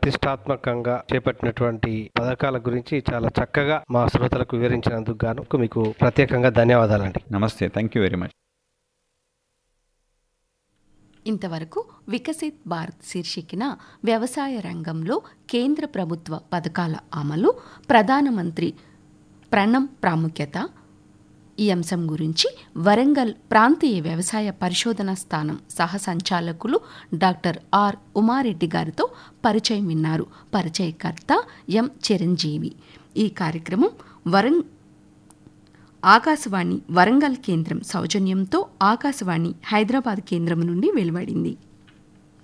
ప్రతిష్టాత్మకంగా చేపట్టినటువంటి పథకాల గురించి చాలా చక్కగా మా శ్రోతలకు వివరించినందుకు గాను మీకు ప్రత్యేకంగా ధన్యవాదాలండి నమస్తే థ్యాంక్ యూ వెరీ మచ్ ఇంతవరకు వికసిత్ భారత్ శీర్షికన వ్యవసాయ రంగంలో కేంద్ర ప్రభుత్వ పథకాల అమలు ప్రధానమంత్రి ప్రణం ప్రాముఖ్యత ఈ అంశం గురించి వరంగల్ ప్రాంతీయ వ్యవసాయ పరిశోధన స్థానం సహ సంచాలకులు డాక్టర్ ఆర్ ఉమారెడ్డి గారితో పరిచయం విన్నారు పరిచయకర్త ఎం చిరంజీవి ఈ కార్యక్రమం వరం ఆకాశవాణి వరంగల్ కేంద్రం సౌజన్యంతో ఆకాశవాణి హైదరాబాద్ కేంద్రం నుండి వెలువడింది